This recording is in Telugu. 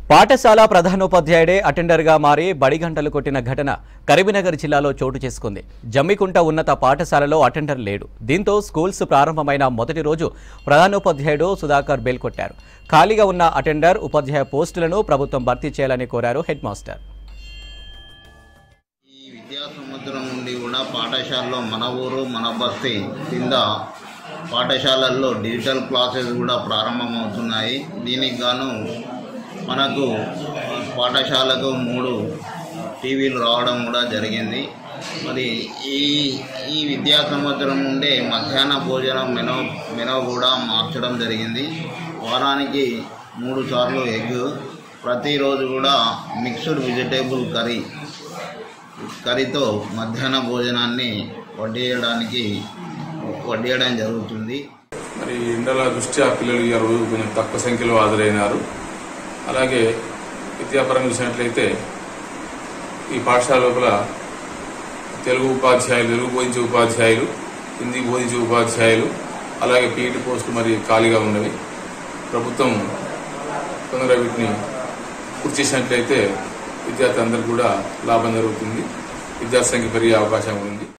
పాఠశాల ప్రధానోపాధ్యాయుడే అటెండర్గా మారి బడి గంటలు కొట్టిన ఘటన కరీంనగర్ జిల్లాలో చోటు చేసుకుంది జమ్మికుంట ఉన్నత పాఠశాలలో అటెండర్ లేడు దీంతో స్కూల్స్ ప్రారంభమైన మొదటి రోజు ప్రధానోపాధ్యాయుడు సుధాకర్ బెల్ కొట్టారు ఖాళీగా ఉన్న అటెండర్ ఉపాధ్యాయ పోస్టులను ప్రభుత్వం భర్తీ చేయాలని కోరారు హెడ్ మాస్టర్ ఈ విద్యా సముద్రం నుండి కూడా పాఠశాలలో మన ఊరు మన బస్తీ కింద పాఠశాలల్లో డిజిటల్ క్లాసెస్ కూడా ప్రారంభమవుతున్నాయి దీనికి గాను మనకు పాఠశాలకు మూడు టీవీలు రావడం కూడా జరిగింది మరి ఈ ఈ విద్యా సంవత్సరం నుండే మధ్యాహ్న భోజనం మెనో మెనో కూడా మార్చడం జరిగింది వారానికి మూడు సార్లు ఎగ్ ప్రతిరోజు కూడా మిక్స్డ్ వెజిటేబుల్ కర్రీ కర్రీతో మధ్యాహ్న భోజనాన్ని వడ్డేయడానికి వడ్డేయడం జరుగుతుంది మరి ఎండల దృష్ట్యా పిల్లలు ఈ రోజు కొంచెం తక్కువ సంఖ్యలో హాజరైనారు అలాగే విద్యాపరంగా చూసినట్లయితే ఈ పాఠశాల లోపల తెలుగు ఉపాధ్యాయులు తెలుగు బోధించే ఉపాధ్యాయులు హిందీ బోధించే ఉపాధ్యాయులు అలాగే పీఈటీ పోస్టులు మరి ఖాళీగా ఉన్నవి ప్రభుత్వం తొందరగా వీటిని పూర్తి చేసినట్లయితే విద్యార్థి అందరికీ కూడా లాభం జరుగుతుంది విద్యార్థి సంఖ్య పెరిగే అవకాశం ఉంది